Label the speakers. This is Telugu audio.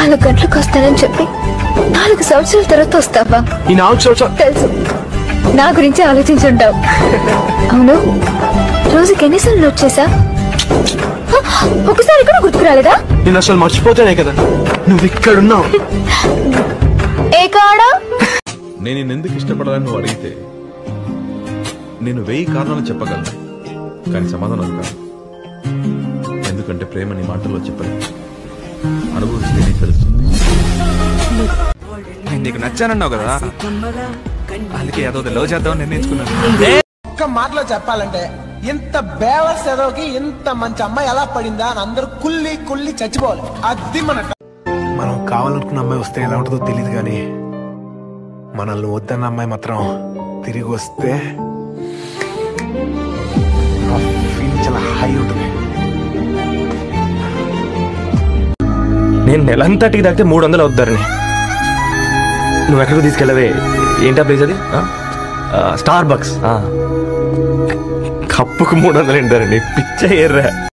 Speaker 1: నాలుగు గంటలకు వస్తానని చెప్పి నాలుగు సంవత్సరాల తర్వాత వస్తావా
Speaker 2: ఈ నాలుగు సంవత్సరాలు
Speaker 1: తెలుసు నా గురించి ఆలోచించుంటావు అవును రోజుకి ఎన్నిసార్లు నోట్ చేసా హ, ఒకసారి కూడా గుర్తుకు రాలేదా
Speaker 2: నేను అసలు మర్చిపోతానే కదా నువ్వు ఇక్కడున్నావు
Speaker 1: ఏ కాడా
Speaker 3: నేను నిన్ను ఎందుకు ఇష్టపడాలని నువ్వు అడిగితే నేను వెయ్యి కారణాలు చెప్పగలను కానీ సమాధానం కాదు ఎందుకంటే ప్రేమ నీ మాటల్లో చెప్పలేదు అనుభవిస్తే నీకు తెలుస్తుంది
Speaker 4: నేను నీకు నచ్చానన్నావు కదా అందుకే ఏదో లవ్ చేద్దామని నిర్ణయించుకున్నాను
Speaker 5: ఒక్క మాటలో చెప్పాలంటే ఇంత బేవస్ ఎదోకి ఇంత మంచి అమ్మాయి ఎలా పడిందా అని అందరూ కుల్లి కుల్లి చచ్చిపోవాలి అది మన
Speaker 6: మనం కావాలనుకున్న అమ్మాయి వస్తే ఎలా ఉంటుందో తెలియదు కానీ మనల్ని వద్దన్న అమ్మాయి మాత్రం తిరిగి వస్తే ఆ ఫీలింగ్ చాలా హై ఉంటుంది
Speaker 7: నేను నెలంతటికి తాకితే మూడు వందలు అవుతారని నువ్వు ఎక్కడికి తీసుకెళ్ళవే ఏంటా ప్లేస్ అది స్టార్ బక్స్ కప్పుకు మూడు వందలు ఏంటారండి పిచ్చ ఎర్రా